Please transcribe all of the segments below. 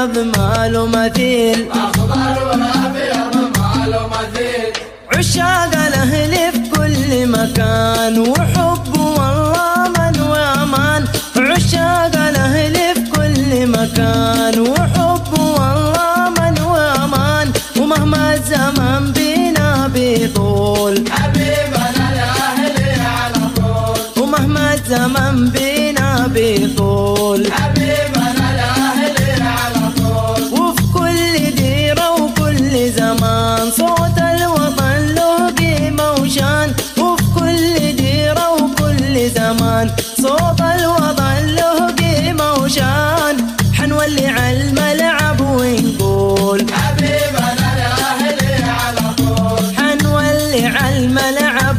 وابيض ما له مثيل اخضر وابيض ما له مثيل عشاق الاهل في كل مكان وحب والله من وامان عشاق الاهل في كل مكان وحب والله من وامان ومهما الزمن بينا بيطول حبيبنا الاهلي على طول ومهما الزمن بينا بيطول حبيبنا الاهلي على طول وفي كل ديرة وكل زمان صوت الوطن له قيمة وشان وفي كل ديرة وكل زمان صوت الوطن له قيمة وشان حنولي على الملعب ونقول حبيبنا الاهلي على طول حنولي على الملعب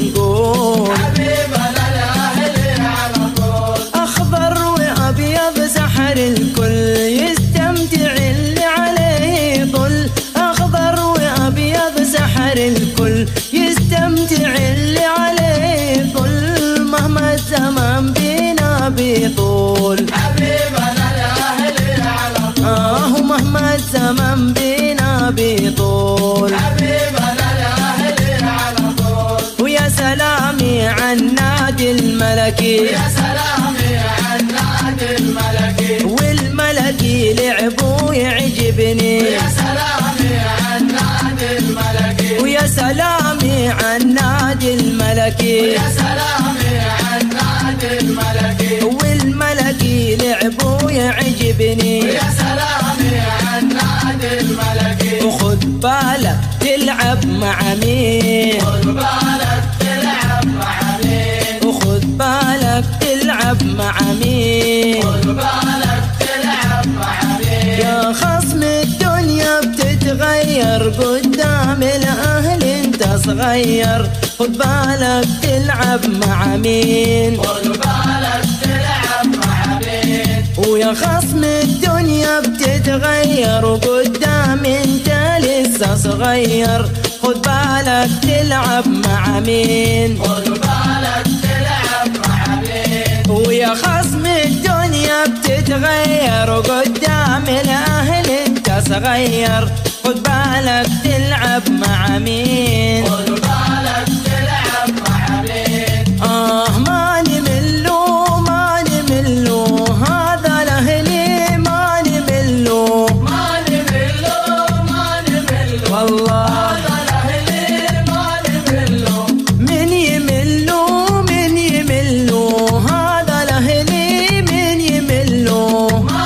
ونقول حبيبنا الاهلي على طول أخضر وأبيض سحر الكل يستمتع اللي عليه طل أخضر وأبيض سحر الكل يستمتع اللي عليه طل مهما الزمان بينا بيطول حبيبنا الاهلي على طول آه مهما الزمان بينا بيطول حبيبنا الاهلي على طول ويا سلامي عن نادي الملكي يا سلامي على النادي الملكي والملكي لعبه يعجبني يا سلامي على النادي الملكي ويا سلامي عن نادي الملكي يا سلامي على النادي الملكي والملكي لعبه يعجبني يا سلامي على النادي الملكي وخد بالك تلعب مع مين خذ بالك تلعب مع مين وخد بالك تلعب مع مين خذ بالك تلعب مع مين يا خصم الدنيا بتتغير قدام الاهل انت صغير خد بالك تلعب مع مين خذ بالك تلعب مع مين ويا خصم الدنيا بتتغير وقدام انت لسه صغير خد بالك تلعب مع مين خذ بالك تلعب مع مين ويا خصم الدنيا بتتغير وقدام الاهل انت صغير خد بالك تلعب مع مين خذ بالك تلعب مع مين آه ما نملو ما نملو هذا الأهلي ما نملو ما نملو ما نملو والله هذا الاهلي ما نملو من يملو من يملو هذا الأهلي من يملو ما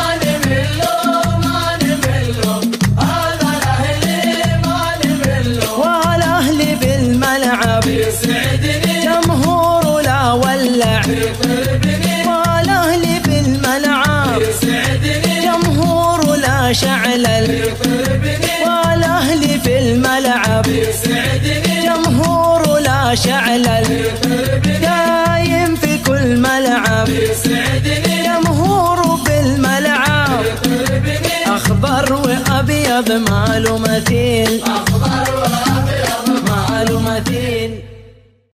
نملو ما نملو هذا الاهلي ما نملو والأهلي في الملعب يسعدني جمهور لا ولع يطربني والأهلي في الملعب يسعدني جمهور لا شعلل يطربني والأهلي في الملعب يسعدني جمهور لا شعلل يطربني دايم في كل ملعب يسعدني جمهور في الملعب يطربني أخضر وأبيض ما له مثيل